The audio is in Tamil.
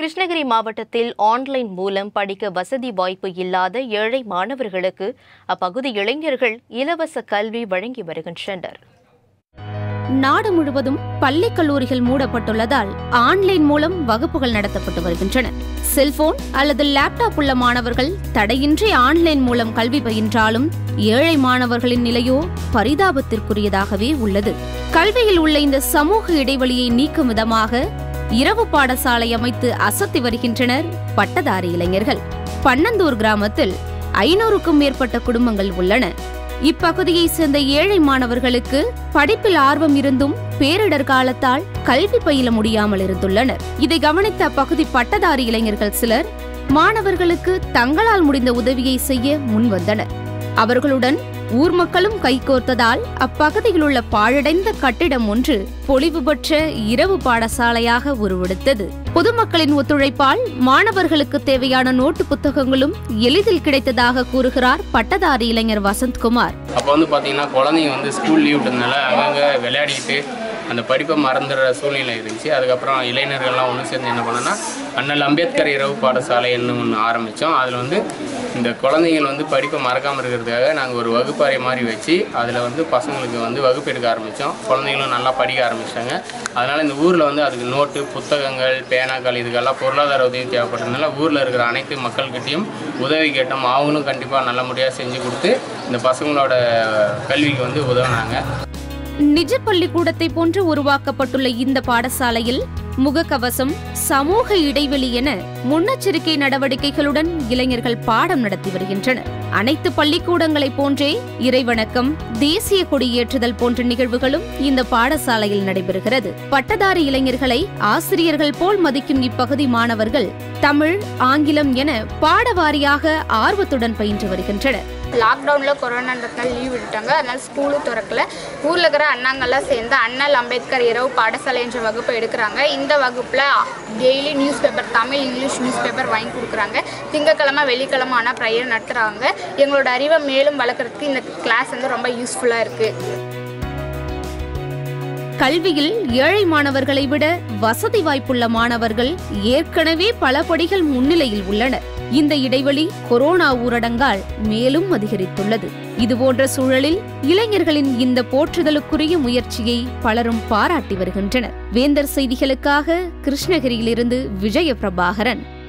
கிருஷ்ணகிரி மாவட்டத்தில் ஆன்லைன் மூலம் படிக்க வசதி வாய்ப்பு இல்லாத ஏழை மாணவர்களுக்கு அப்பகுதி இளைஞர்கள் இலவச கல்வி வழங்கி வருகின்றனர் நாடு முழுவதும் பள்ளி கல்லூரிகள் மூடப்பட்டுள்ளதால் ஆன்லைன் மூலம் வகுப்புகள் நடத்தப்பட்டு வருகின்றன செல்போன் அல்லது லேப்டாப் உள்ள மாணவர்கள் தடையின்றி ஆன்லைன் மூலம் கல்வி பயின்றாலும் ஏழை மாணவர்களின் நிலையோ பரிதாபத்திற்குரியதாகவே உள்ளது கல்வியில் உள்ள இந்த சமூக இடைவெளியை நீக்கும் விதமாக இரவு பாடசாலை அமைத்து அசத்தி வருகின்றனர் பட்டதாரி இளைஞர்கள் பன்னந்தூர் கிராமத்தில் ஐநூறுக்கும் மேற்பட்ட குடும்பங்கள் உள்ளன இப்பகுதியைச் சேர்ந்த ஏழை மாணவர்களுக்கு படிப்பில் ஆர்வம் இருந்தும் பேரிடர் காலத்தால் கல்வி பயில முடியாமல் இருந்துள்ளனர் இதை கவனித்த அப்பகுதி பட்டதாரி இளைஞர்கள் சிலர் மாணவர்களுக்கு தங்களால் முடிந்த உதவியை செய்ய முன்வந்தனர் அவர்களுடன் ஊர் மக்களும் கைகோர்த்ததால் அப்பகுதியில் உள்ள பாழடைந்த கட்டிடம் ஒன்று பொலிவு பெற்ற இரவு பாடசாலையாக உருவெடுத்தது பொதுமக்களின் ஒத்துழைப்பால் மாணவர்களுக்கு தேவையான நோட்டு புத்தகங்களும் எளிதில் கிடைத்ததாக கூறுகிறார் பட்டதாரி இளைஞர் வசந்த்குமார் அப்போ வந்து பார்த்தீங்கன்னா குழந்தைங்க வந்து ஸ்கூல் லீவ் விட்டதுனால அங்கங்கே விளையாடிக்கிட்டு அந்த படிப்பை மறந்துடுற சூழ்நிலை இருந்துச்சு அதுக்கப்புறம் இளைஞர்கள்லாம் ஒன்று சேர்ந்து என்ன பண்ணோன்னா அண்ணல் அம்பேத்கர் இரவு பாடசாலைன்னு ஒன்று ஆரம்பித்தோம் அதில் வந்து இந்த குழந்தைகள் வந்து படிப்பை மறக்காமல் இருக்கிறதுக்காக நாங்கள் ஒரு வகுப்பறை மாதிரி வச்சு அதில் வந்து பசங்களுக்கு வந்து வகுப்பு எடுக்க ஆரம்பித்தோம் குழந்தைங்களும் நல்லா படிக்க ஆரம்பிச்சிட்டாங்க அதனால் இந்த ஊரில் வந்து அதுக்கு நோட்டு புத்தகங்கள் பேனாக்கள் இதுக்கெல்லாம் பொருளாதார உதவி தேவைப்பட்டதுனால ஊரில் இருக்கிற அனைத்து மக்கள்கிட்டையும் உதவி கேட்டோம் அவங்களும் கண்டிப்பாக நல்லபடியாக செஞ்சு கொடுத்து இந்த பசங்களோட கல்விக்கு வந்து உதவுனாங்க நிஜ பள்ளிக்கூடத்தை போன்று உருவாக்கப்பட்டுள்ள இந்த பாடசாலையில் முகக்கவசம் சமூக இடைவெளி என முன்னெச்சரிக்கை நடவடிக்கைகளுடன் இளைஞர்கள் பாடம் நடத்தி வருகின்றனர் அனைத்து பள்ளிக்கூடங்களைப் போன்றே இறைவணக்கம் தேசிய கொடியேற்றுதல் போன்ற நிகழ்வுகளும் இந்த பாடசாலையில் நடைபெறுகிறது பட்டதாரி இளைஞர்களை ஆசிரியர்கள் போல் மதிக்கும் இப்பகுதி மாணவர்கள் தமிழ் ஆங்கிலம் என பாடவாரியாக ஆர்வத்துடன் பயின்று வருகின்றனர் லாக்டவுனில் கொரோனான்றதுனால லீவ் விட்டுட்டாங்க அதனால ஸ்கூலும் திறக்கல ஊரில் இருக்கிற அண்ணாங்கெல்லாம் சேர்ந்து அண்ணல் அம்பேத்கர் இரவு பாடசாலை என்ற வகுப்பை எடுக்கிறாங்க இந்த வகுப்பில் daily newspaper Tamil English newspaper வாங்கி கொடுக்குறாங்க திங்கக்கிழமை வெள்ளிக்கிழமை ஆனால் ப்ரையர் நடத்துகிறாங்க எங்களோட அறிவை மேலும் வளர்க்குறதுக்கு இந்த கிளாஸ் வந்து ரொம்ப யூஸ்ஃபுல்லாக இருக்குது கல்வியில் ஏழை மாணவர்களை விட வசதி வாய்ப்புள்ள மாணவர்கள் ஏற்கனவே பல படிகள் முன்னிலையில் உள்ளனர் இந்த இடைவெளி கொரோனா ஊரடங்கால் மேலும் அதிகரித்துள்ளது இதுபோன்ற சூழலில் இளைஞர்களின் இந்த போற்றுதலுக்குரிய முயற்சியை பலரும் பாராட்டி வருகின்றனர் வேந்தர் செய்திகளுக்காக கிருஷ்ணகிரியிலிருந்து விஜய பிரபாகரன்